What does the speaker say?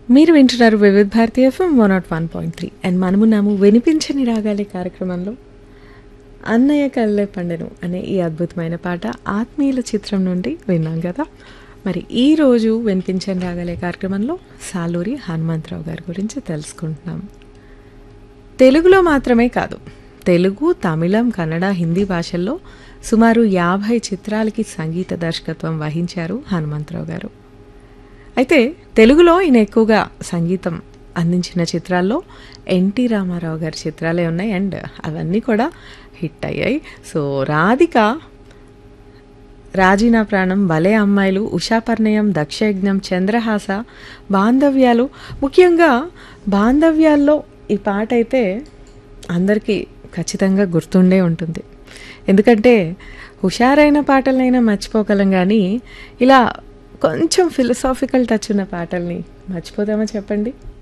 మీరు వింటున్నారు Vividh Bharati FM one nought one point three and మనమున్నాము వినిపించని రాగాలి కార్యక్రమంలో అన్నయ్య కళ్ళే పండెను అనే ఈ అద్భుతమైన పాట ఆత్మీయుల చిత్రం నుండి విన్నాం కదా మరి ఈ రోజు వినిపించని రాగాలే కార్యక్రమంలో సాలూరి హనుమంతరావు గారి గురించి తెలుసుకుంటున్నాం తెలుగులో మాత్రమే కాదు తెలుగు తమిళం కన్నడ హిందీ భాషల్లో సుమారు యాభై చిత్రాలకి సంగీత దర్శకత్వం వహించారు హనుమంతరావు గారు అయితే తెలుగులో ఈయన ఎక్కువగా సంగీతం అందించిన చిత్రాల్లో ఎన్టీ రామారావు గారి చిత్రాలే ఉన్నాయి అండ్ అవన్నీ కూడా హిట్ అయ్యాయి సో రాధిక రాజీనా ప్రాణం భలే అమ్మాయిలు ఉషాపర్ణయం దక్షయజ్ఞం చంద్రహాస బాంధవ్యాలు ముఖ్యంగా బాంధవ్యాల్లో ఈ పాట అయితే అందరికీ ఖచ్చితంగా గుర్తుండే ఉంటుంది ఎందుకంటే హుషారైన పాటలనైనా మర్చిపోగలం కానీ ఇలా కొంచెం ఫిలసాఫికల్ టచ్ ఉన్న పాటల్ని మర్చిపోదామా చెప్పండి